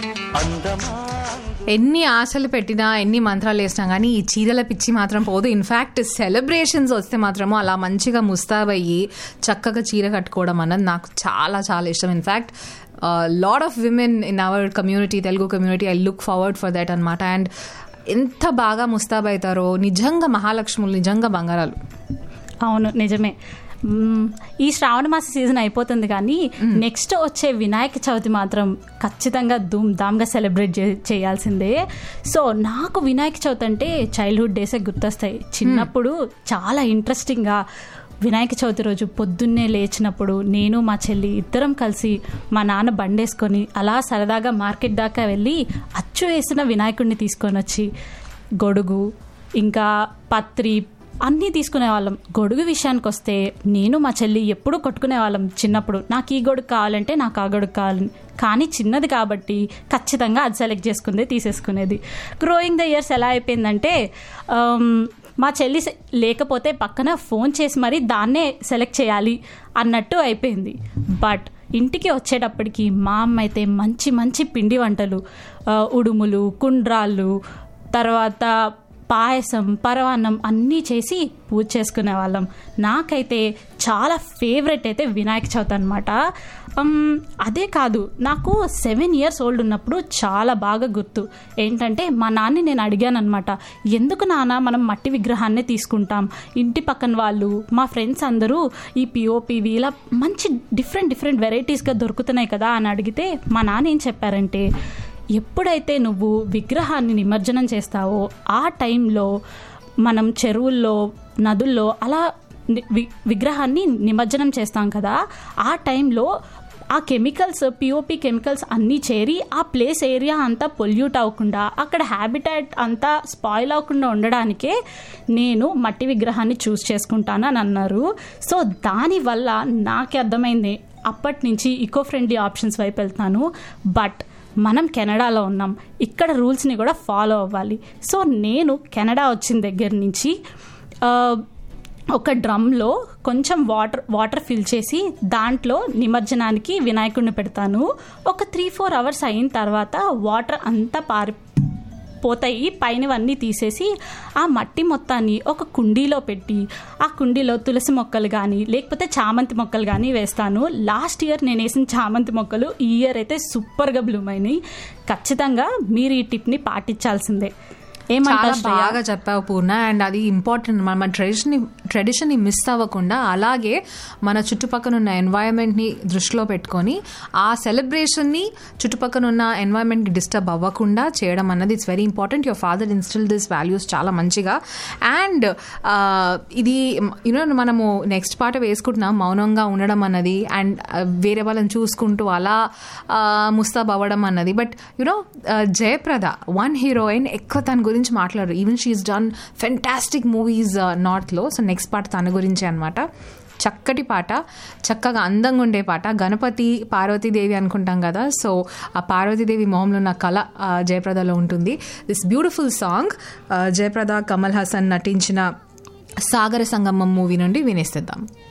ఎన్ని ఆశలు పెట్టినా ఎన్ని మంత్రాలు వేసినా కానీ ఈ చీరల పిచ్చి మాత్రం పోదు ఇన్ఫాక్ట్ సెలబ్రేషన్స్ వస్తే మాత్రము అలా మంచిగా ముస్తాబయ్యి చక్కగా చీర కట్టుకోవడం అన్నది నాకు చాలా చాలా ఇష్టం in fact lot of women in our community Telugu community I look forward for that అనమాట అండ్ ఎంత బాగా ముస్తాబవుతారో నిజంగా మహాలక్ష్ములు నిజంగా బంగారాలు అవును నిజమే మ్మ్. ఈ శ్రావణ మాస సీజన్ అయిపోతుంది కానీ నెక్స్ట్ వచ్చే వినాయక చవితి మాత్రం ఖచ్చితంగా ధూమ్ ధామ్గా సెలబ్రేట్ చే- చేయాల్సిందే సో నాకు వినాయక చవితి అంటే చైల్డ్హుడ్ డేసే గుర్తొస్తాయి చిన్నప్పుడు చాలా ఇంట్రెస్టింగ్గా వినాయక చవితి రోజు పొద్దున్నే లేచినప్పుడు నేను మా చెల్లి ఇద్దరం కలిసి మా నాన్న బండేసుకొని అలా సరదాగా మార్కెట్ దాకా వెళ్ళి అచ్చు వేసిన వినాయకుడిని తీసుకొని వచ్చి గొడుగు ఇంకా పత్రి అన్నీ తీసుకునే వాళ్ళం గొడుగు విషయానికి వస్తే నేను మా చెల్లి ఎప్పుడూ కొట్టుకునే వాళ్ళం చిన్నప్పుడు నాకు ఈ గొడుగు కావాలంటే నాకు ఆ గొడుగు కావాలని కానీ చిన్నది కాబట్టి ఖచ్చితంగా అది సెలెక్ట్ చేసుకుందే తీసేసుకునేది గ్రోయింగ్ ద ఇయర్స్ ఎలా అయిపోయిందంటే ఆమ్, మా చెల్లి సె- లేకపోతే పక్కన ఫోన్ చేసి మరీ దాన్నే సెలెక్ట్ చేయాలి అన్నట్టు అయిపోయింది బట్ ఇంటికి వచ్చేటప్పటికి మా అమ్మ అయితే మంచి మంచి పిండి వంటలు ఆ, ఉడుములు కుండ్రాళ్ళు తర్వాత పాయసం పరవాన్నం అన్నీ చేసి పూజ చేసుకునే వాళ్ళం నాకైతే చాలా ఫేవరెట్ అయితే వినాయక చవితి అనమాట అదే కాదు నాకు సెవెన్ ఇయర్స్ ఓల్డ్ ఉన్నప్పుడు చాలా బాగా గుర్తు ఏంటంటే మా నాన్ని నేను అడిగాను అనమాట ఎందుకు నాన్న మనం మట్టి విగ్రహాన్నే తీసుకుంటాం ఇంటి పక్కన వాళ్ళు మా ఫ్రెండ్స్ అందరూ ఈ పిఓపివి ఇలా మంచి డిఫరెంట్ డిఫరెంట్ వెరైటీస్గా దొరుకుతున్నాయి కదా అని అడిగితే మా నాన్న ఏం చెప్పారంటే ఎప్పుడైతే నువ్వు విగ్రహాన్ని నిమజ్జనం చేస్తావో ఆ టైంలో మనం చెరువుల్లో నదుల్లో అలా ని- వి- విగ్రహాన్ని నిమజ్జనం చేస్తాం కదా ఆ టైంలో ఆ కెమికల్స్ పిఓపి కెమికల్స్ అన్నీ చేరి ఆ ప్లేస్ ఏరియా అంతా పొల్యూట్ అవ్వకుండా అక్కడ హ్యాబిటాట్ అంతా స్పాయిల్ అవ్వకుండా ఉండడానికే నేను మట్టి విగ్రహాన్ని చూస్ చేసుకుంటాను అని అన్నారు సో దానివల్ల నాకే అర్థమైంది అప్పటి నుంచి ఈకో ఫ్రెండ్లీ ఆప్షన్స్ వైపు వెళ్తాను బట్ మనం కెనడాలో ఉన్నాం ఇక్కడ రూల్స్ని కూడా ఫాలో అవ్వాలి సో నేను కెనడా వచ్చిన దగ్గర నుంచి ఆ, ఒక డ్రమ్లో కొంచెం వాటర్ వాటర్ ఫిల్ చేసి దాంట్లో నిమజ్జనానికి వినాయకుడిని పెడతాను ఒక త్రీ ఫోర్ అవర్స్ అయిన తర్వాత వాటర్ అంతా పారి పోతాయి పైనవన్నీ తీసేసి ఆ మట్టి మొత్తాన్ని ఒక కుండీలో పెట్టి ఆ కుండీలో తులసి మొక్కలు కానీ లేకపోతే చామంతి మొక్కలు కానీ వేస్తాను లాస్ట్ ఇయర్ నేను వేసిన చామంతి మొక్కలు ఈ ఇయర్ అయితే సూపర్గా బ్లూమ్ అయినాయి ఖచ్చితంగా మీరు ఈ టిప్ని పాటించాల్సిందే చాలా ఏమంటారు శ్రేయ? బాగా చెప్పావు పూర్ణ అండ్ అది ఇంపార్టెంట్ మన ట్రెడిషన్ ట్రెడిషన్ని మిస్ అవ్వకుండా అలాగే మన చుట్టుపక్కల ఉన్న ఎన్వైరన్మెంట్ని దృష్టిలో పెట్టుకొని ఆ సెలబ్రేషన్ని చుట్టుపక్కల ఉన్న ఎన్వైరన్మెంట్కి డిస్టర్బ్ అవ్వకుండా చేయడం అన్నది it's very important your father instil this values చాలా మంచిగా అండ్ ఇది యూనో మనము నెక్స్ట్ పాట వేసుకుంటున్నాం మౌనంగా ఉండడం అన్నది అండ్ వేరే వాళ్ళని చూసుకుంటూ అలా ముస్తాబ్ అవ్వడం అన్నది but you know Jayaprada one heroine ఎక్కువ తన గురించి మాట్లాడరు even she is done fantastic movies నార్త్లో సో నెక్స్ట్ పాట తన గురించే అనమాట చక్కటి పాట చక్కగా అందంగా ఉండే పాట గణపతి పార్వతీదేవి అనుకుంటాం కదా సో ఆ పార్వతీదేవి మొహంలో ఉన్న కళ ఆ, జయప్రదలో ఉంటుంది this beautiful song Jayaprada Kamal Haasan నటించిన సాగర సంగమం మూవీ నుండి వినేస్తేద్దాం